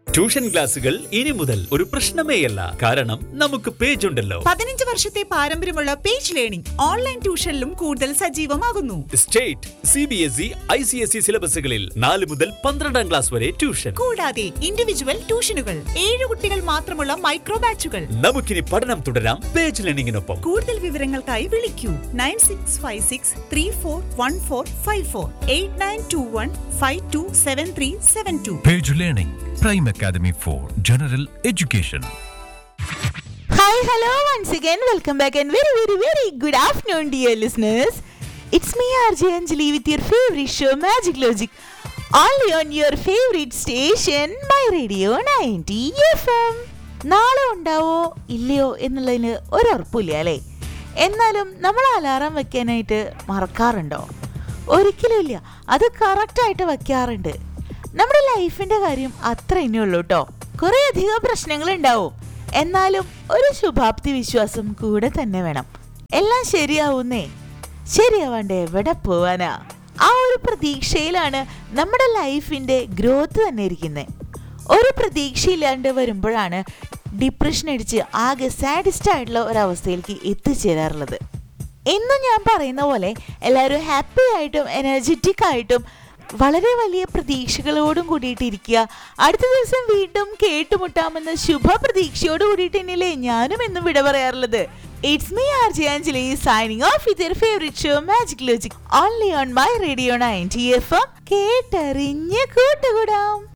Tuition ക്ലാസുകൾ ഇനി മുതൽ ഒരു പ്രശ്നമേയല്ല കാരണം നമുക്ക് പേജ് ഉണ്ടല്ലോ പതിനഞ്ച് വർഷത്തെ പാരമ്പര്യമുള്ള പേജ് ലേണിംഗ് ഓൺലൈൻ ട്യൂഷനിലും കൂടുതൽ സജീവമാകുന്നു state C B S E I C S E സിലബസുകളിൽ നാല് മുതൽ പന്ത്രണ്ടാം ക്ലാസ് വരെ ട്യൂഷൻ കൂടാതെ ഇൻഡിവിജ്വൽ ട്യൂഷനുകൾ ഏഴ് കുട്ടികൾ മാത്രമുള്ള മൈക്രോ ബാച്ചുകൾ നമുക്കിനി പഠനം തുടരാം പേജ് ലേണിംഗിനൊപ്പം കൂടുതൽ വിവരങ്ങൾക്കായി വിളിക്കൂ nine six five six three four one four five four eight nine two one five two seven three seven two Page Learning, Prime Academy for General Education. Hi, hello, once again, welcome back, and very, very, very good afternoon, dear listeners. It's me, RJ Anjali, with your favorite show, Magic Logic, only on your favorite station, My Radio 90 FM. നാളെ ഉണ്ടാവോ ഇല്ലയോ എന്നുള്ളതിന് ഒരു ഉറപ്പില്ല അല്ലേ എന്നാലും നമ്മൾ alarm വെക്കാനായിട്ട് മറക്കാറുണ്ടോ ഒരിക്കലും ഇല്ല അത് കറക്റ്റായിട്ട് വെക്കാറുണ്ട് നമ്മുടെ ലൈഫിന്റെ കാര്യം അത്ര ഇനി ഉള്ളൂ കേട്ടോ കുറേ അധികം പ്രശ്നങ്ങൾ ഉണ്ടാവും എന്നാലും ഒരു ശുഭാപ്തി വിശ്വാസം കൂടെ തന്നെ വേണം എല്ലാം ശരിയാവുന്നേ ശരിയാവാണ്ട് എവിടെ പോവാനാ ആ ഒരു പ്രതീക്ഷയിലാണ് നമ്മുടെ ലൈഫിന്റെ ഗ്രോത്ത് തന്നെ ഇരിക്കുന്നത് ഒരു പ്രതീക്ഷയില്ലാണ്ട് വരുമ്പോഴാണ് ഡിപ്രഷൻ അടിച്ച് ആകെ സാഡിസ്റ്റ് ആയിട്ടുള്ള ഒരവസ്ഥയിലേക്ക് എത്തിച്ചേരാറുള്ളത് എന്നും ഞാൻ പറയുന്ന പോലെ എല്ലാവരും ഹാപ്പി ആയിട്ടും എനർജറ്റിക് ആയിട്ടും വളരെ വലിയ പ്രതീക്ഷകളോടും കൂടിയിട്ട് ഇരിക്കുക അടുത്ത ദിവസം വീണ്ടും കേട്ടുമുട്ടാമെന്ന ശുഭ പ്രതീക്ഷയോട് കൂടിയിട്ട് തന്നെയല്ലേ ഞാനും എന്നും വിട പറയാറുള്ളത് it's me R J Anjali signing off with your favourite show magic logic only on my radio ninety F M കേട്ടറിഞ്ഞ് കൂട്ടുകൂടാം